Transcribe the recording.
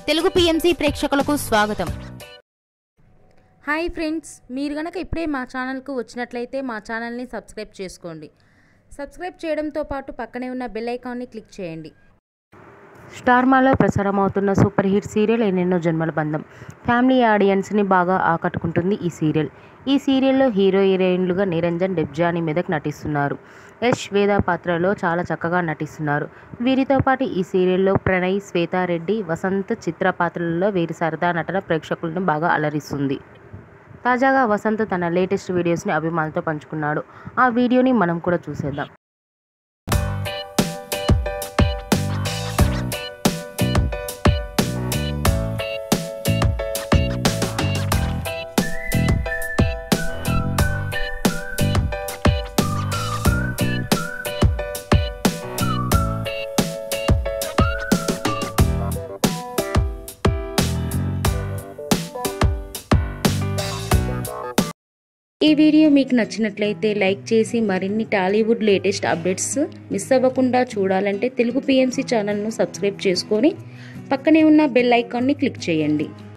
Telugu PMC ప్రేక్షకులకు స్వాగతం hi friends మీరు గనక ఇప్పుడే మా ఛానల్కు వచ్చినట్లయితే మా ఛానల్ని సబ్స్క్రైబ్ చేసుకోండి సబ్స్క్రైబ్ చేయడంతో పాటు పక్కనే ఉన్న బెల్ ఐకాన్ని క్లిక్ చేయండి స్టార్మాలో ప్రసారమవుతున్న super hit serial Ennenno Janmala బంధం ఫ్యామిలీ ఆడియన్స్ని బాగా ఆకట్టుకుంటుంది ఈ సీరియల్ ఈ సీరియల్లో హీరో హీరోయిన్లుగా నిరంజన్ డెబ్జాని మెదక్ నటిస్తున్నారు యష్ వేద పాత్రలో చాలా చక్కగా నటిస్తున్నారు వీరితో పాటు ఈ సీరియల్లో ప్రణయ్ శ్వేతారెడ్డి వసంత్ చిత్ర పాత్రలలో వీరి సరదా నటన ప్రేక్షకులను బాగా అలరిస్తుంది తాజాగా వసంత్ తన లేటెస్ట్ వీడియోస్ని అభిమానులతో పంచుకున్నాడు ఆ వీడియోని మనం కూడా చూసేద్దాం ఈ వీడియో మీకు నచ్చినట్లయితే లైక్ చేసి మరిన్ని టాలీవుడ్ లేటెస్ట్ అప్డేట్స్ మిస్ అవ్వకుండా చూడాలంటే తెలుగు పిఎంసి ఛానల్ను సబ్స్క్రైబ్ చేసుకొని పక్కనే ఉన్న బెల్ ఐకాన్ని క్లిక్ చేయండి